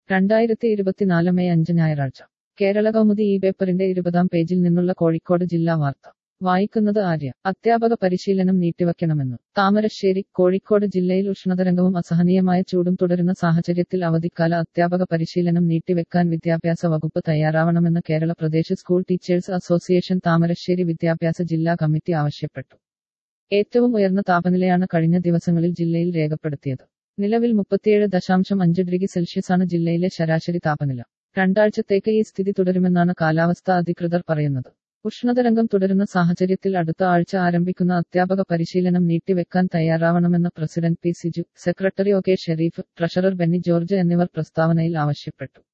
രണ്ടായിരത്തി ഇരുപത്തിനാല് മെയ് അഞ്ച് ഞായറാഴ്ച കേരള കൗമുദി ഈ പേപ്പറിന്റെ ഇരുപതാം പേജിൽ നിന്നുള്ള കോഴിക്കോട് ജില്ലാ വാർത്ത വായിക്കുന്നത് ആര്യ അധ്യാപക പരിശീലനം നീട്ടിവെക്കണമെന്ന് താമരശ്ശേരി കോഴിക്കോട് ജില്ലയിൽ ഉഷ്ണതരംഗവും അസഹനീയമായ ചൂടും തുടരുന്ന സാഹചര്യത്തിൽ അവധിക്കാല അധ്യാപക പരിശീലനം നീട്ടിവെക്കാൻ വിദ്യാഭ്യാസ വകുപ്പ് തയ്യാറാവണമെന്ന് Kerala Pradesh school teachers association Thamarassery വിദ്യാഭ്യാസ ജില്ലാ കമ്മിറ്റി ആവശ്യപ്പെട്ടു ഏറ്റവും ഉയർന്ന താപനിലയാണ് കഴിഞ്ഞ ദിവസങ്ങളിൽ ജില്ലയിൽ രേഖപ്പെടുത്തിയത് നിലവിൽ മുപ്പത്തിയേഴ് ദശാംശം അഞ്ച് ഡിഗ്രി സെൽഷ്യസാണ് ജില്ലയിലെ ശരാശരി താപനില രണ്ടാഴ്ചത്തേക്ക് ഈ സ്ഥിതി തുടരുമെന്നാണ് കാലാവസ്ഥാ അധികൃതർ പറയുന്നത് ഉഷ്ണതരംഗം തുടരുന്ന സാഹചര്യത്തിൽ അടുത്ത ആഴ്ച ആരംഭിക്കുന്ന അധ്യാപക പരിശീലനം നീട്ടിവെക്കാൻ തയ്യാറാവണമെന്ന് president P Siju secretary O K Sharif treasurer Benny George എന്നിവർ പ്രസ്താവനയിൽ ആവശ്യപ്പെട്ടു